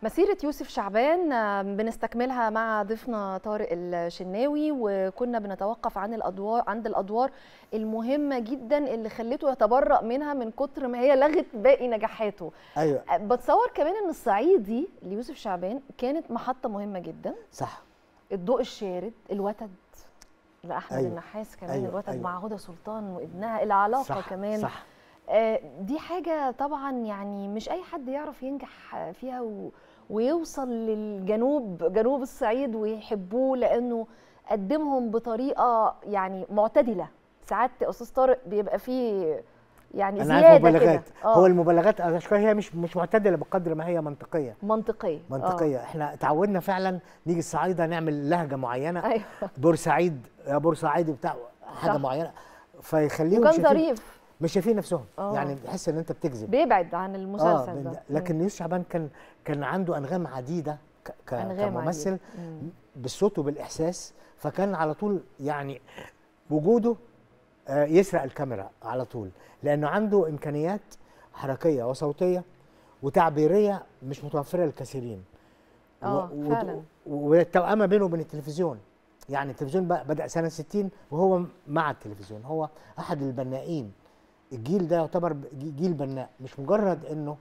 مسيرة يوسف شعبان آه، بنستكملها مع ضيفنا طارق الشناوي وكنا بنتوقف عن الادوار عند الادوار المهمة جدا اللي خلته يتبرأ منها من كتر ما هي لغت باقي نجاحاته ايوه آه، بتصور كمان ان الصعيدي ليوسف شعبان كانت محطة مهمة جدا صح الضوء الشارد الوتد لأحمد أيوة. النحاس كمان أيوة، الوتد أيوة. مع هدى سلطان وابنها العلاقة صح كمان صح آه، دي حاجة طبعا يعني مش أي حد يعرف ينجح فيها و... ويوصل للجنوب جنوب الصعيد ويحبوه لأنه قدمهم بطريقة يعني معتدلة ساعات أستاذ طارق بيبقى فيه يعني انا عارف زيادة كده مبالغات آه، هو المبالغات أنا شوية هي مش مش معتدله بقدر ما هي منطقيه منطقية آه، منطقيه احنا اتعودنا فعلا نيجي الصعايده نعمل لهجه معينه أيوه بورسعيد يا بورسعيد وبتاع حاجه صح. معينه فيخليهم وكان شايفين ظريف مش شايفين نفسهم آه. يعني بتحس ان انت بتكذب بيبعد عن اه المسلسل من ده ده. لكن يوسف شعبان كان كان عنده انغام عديده ك- ك- أنغام كممثل عديدة. مم. بالصوت وبالاحساس فكان على طول يعني وجوده آه، يسرق الكاميرا على طول لانه عنده امكانيات حركيه وصوتيه وتعبيريه مش متوفره للكثيرين و- آه، و- فعلاً. والتوأمه بينه وبين التلفزيون يعني التلفزيون بقى بدأ سنة 60 وهو مع التلفزيون هو أحد البنائين الجيل ده يعتبر ج- جيل بناء مش مجرد إنه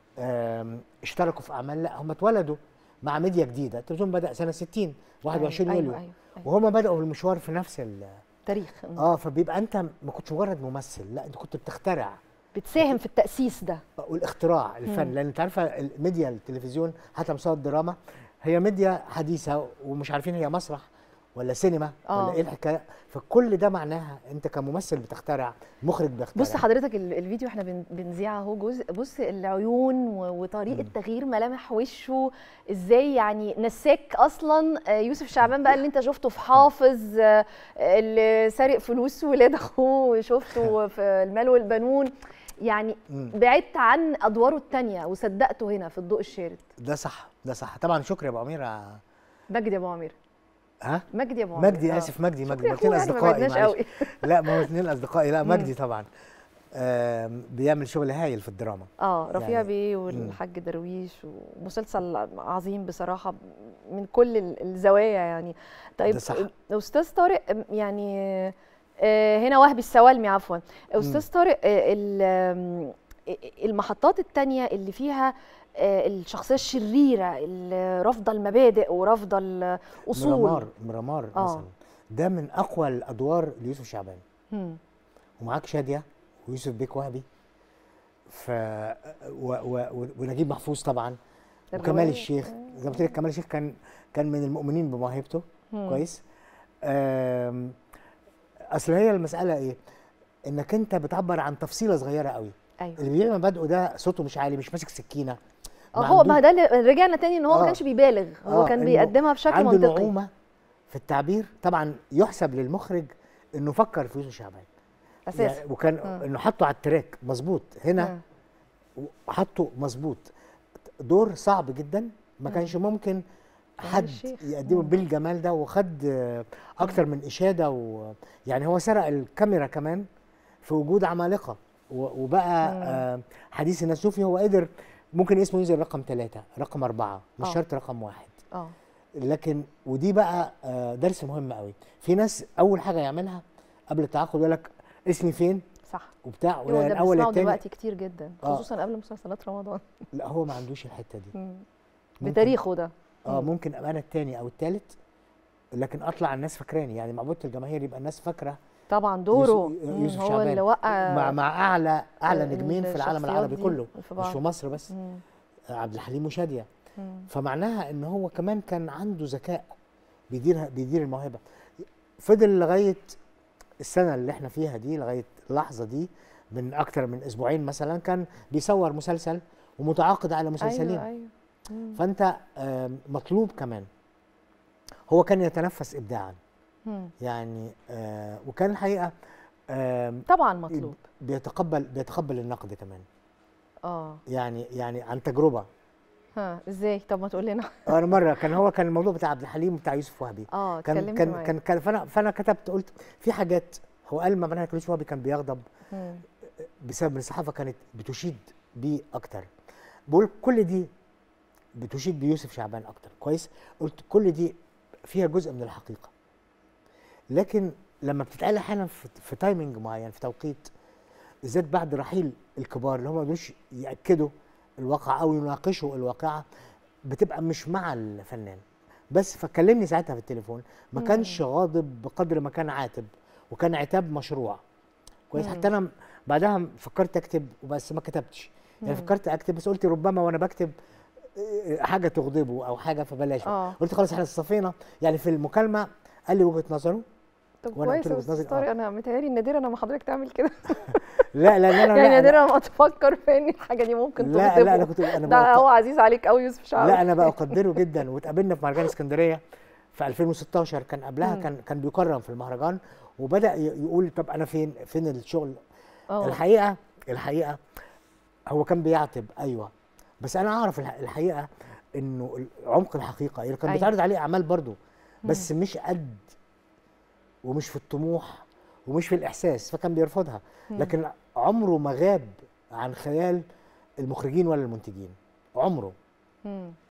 آم، اشتركوا في أعمال لا هم اتولدوا مع ميديا جديدة التلفزيون بدأ سنة 60 21 أيوة، يوليو أيوة، أيوة. وهما بدأوا المشوار في نفس ال تاريخ مم. اه فبيبقى انت ما كنتش مجرد ممثل لا انت كنت بتخترع بتساهم في التأسيس ده والاختراع الفن مم. لان انت عارفه الميديا التلفزيون حتى مستوى الدراما هي ميديا حديثه ومش عارفين هي مسرح ولا سينما آه. ولا ايه الحكايه فكل ده معناها انت كممثل بتخترع مخرج بيخترع بص حضرتك ال- الفيديو احنا بن- بنذيع اهو جزء بص العيون و- وطريقه مم. تغيير ملامح وشه ازاي يعني نساك اصلا آه، يوسف شعبان بقى اللي انت شفته في حافظ آه، اللي سارق فلوس ولاد اخوه وشفته في المال والبنون يعني مم. بعدت عن ادواره التانية وصدقته هنا في الضوء الشارد ده صح ده صح طبعا شكري يا ابو امير مجدي ابو عمير ها مجدي ابو عمير مجدي آه. اسف مجدي مجدي شكري ما اتنين أخوه يعني ما اصدقائي بعدناش معلش قوي لا ما هو اتنين اصدقائي لا مم. مجدي طبعا آم، بيعمل شغل هايل في الدراما اه رفيع يعني- بيه والحاج درويش ومسلسل عظيم بصراحه من كل ال- الزوايا يعني طيب ده صح. استاذ طارق أم، يعني آه، هنا وهبي السوالمي عفوا استاذ طارق آه، ال- آم، المحطات التانية اللي فيها آه، الشخصيه الشريره اللي رافضه المبادئ ورافضه الاصول مرمار مرمار آه. مثلا ده من اقوى الادوار ليوسف شعبان مم. ومعاك شاديه ويوسف بيك وهبي ف و... و... و... ونجيب محفوظ طبعا وكمال الرواية. الشيخ زي ما قلت لك كمال الشيخ كان كان من المؤمنين بموهبته مم. كويس آم، اصل هي المساله ايه انك انت بتعبر عن تفصيله صغيره قوي ايوه اللي بيعمل مبادئه ده صوته مش عالي مش ماسك سكينه اه ما هو عندوش- ما ده اللي رجعنا تاني ان هو ما آه. كانش بيبالغ هو آه، كان إنه بيقدمها بشكل عنده منطقي نعومه في التعبير طبعا يحسب للمخرج انه فكر في يوسف شعبان اساسا يعني وكان مم. انه حطه على التراك مظبوط هنا مم. حطه مظبوط دور صعب جدا ما مم. كانش ممكن كمال حد الشيخ. يقدمه مم. بالجمال ده وخد آه، اكتر من اشاده و يعني هو سرق الكاميرا كمان في وجود عمالقه و- وبقى مم. آه، حديث الناس شوفي هو قدر ممكن اسمه ينزل رقم ثلاثة رقم أربعة مش آه. شرط رقم واحد اه لكن ودي بقى آه، درس مهم قوي في ناس أول حاجة يعملها قبل التعاقد يقول لك اسمي فين صح وبتاع هو ولا ده الأول بنسمعه التاني دلوقتي كتير جدا آه. خصوصا قبل مسلسلات رمضان لا هو ما عندوش الحتة دي مم. ممكن- بتاريخه ده اه مم. ممكن ابقى انا الثاني او الثالث لكن اطلع الناس فاكراني يعني معبودة الجماهير يبقى الناس فاكره طبعا دوره يوسف- مم، يوسف هو شعبان اللي وقع مع مع اعلى اعلى آه، نجمين في العالم الشخصيات العربي دي كله في مش بعض. في مصر بس مم. آه، عبد الحليم وشاديه مم. فمعناها ان هو كمان كان عنده ذكاء بيدير بيدير الموهبه فضل لغايه السنه اللي احنا فيها دي لغايه اللحظه دي من اكتر من اسبوعين مثلا كان بيصور مسلسل ومتعاقد على مسلسلين ايوه ايوه مم. فانت آم، مطلوب كمان هو كان يتنفس ابداعا مم. يعني آه وكان الحقيقه آم، طبعا مطلوب بيتقبل بيتقبل النقد كمان اه يعني يعني عن تجربه ها ازاي طب ما تقول لنا انا مره كان هو كان الموضوع بتاع عبد الحليم وبتاع يوسف وهبي اه كان اتكلمت كان معاه. كان, كان فانا فانا كتبت قلت في حاجات هو قال ما معناها كان يوسف وهبي كان بيغضب مم. بسبب ان الصحافه كانت بتشيد بيه اكتر بقول كل دي بتشيد بيوسف شعبان اكتر كويس قلت كل دي فيها جزء من الحقيقه لكن لما بتتقال احيانا في, في تايمنج معين في توقيت بالذات بعد رحيل الكبار اللي هم ما قدروش ياكدوا الواقع او يناقشوا الواقعه بتبقى مش مع الفنان بس فكلمني ساعتها في التليفون ما مم. كانش غاضب بقدر ما كان عاتب وكان عتاب مشروع كويس مم. حتى انا بعدها فكرت اكتب وبس ما كتبتش يعني مم. فكرت اكتب بس قلت ربما وانا بكتب آه، حاجه تغضبه او حاجه فبلاش اه قلت خلاص احنا صفينا يعني في المكالمه قال لي وجهه نظره طب وأنا قلت كويس له يا وجهة نظري، استاذ طارق انا متهيألي نادرا لما حضرتك تعمل كده لا لا لا لا يعني لا, لا, نادرا ما تفكر في ان الحاجه دي ممكن لا, لا انا تغضبه كنت انا ده بقى هو عزيز عليك قوي يوسف شعبان لا انا بقدره جدا واتقابلنا في مهرجان اسكندريه في 2016 كان قبلها مم. كان كان بيكرم في المهرجان وبدا ي- يقول طب انا فين فين الشغل اه الحقيقه الحقيقه هو كان بيعتب ايوه بس انا اعرف الح- الحقيقه انه ال- عمق الحقيقه يعني كان أيوة. بيتعرض عليه اعمال برضه بس مش قد ومش في الطموح ومش في الاحساس فكان بيرفضها مم. لكن عمره ما غاب عن خيال المخرجين ولا المنتجين عمره مم.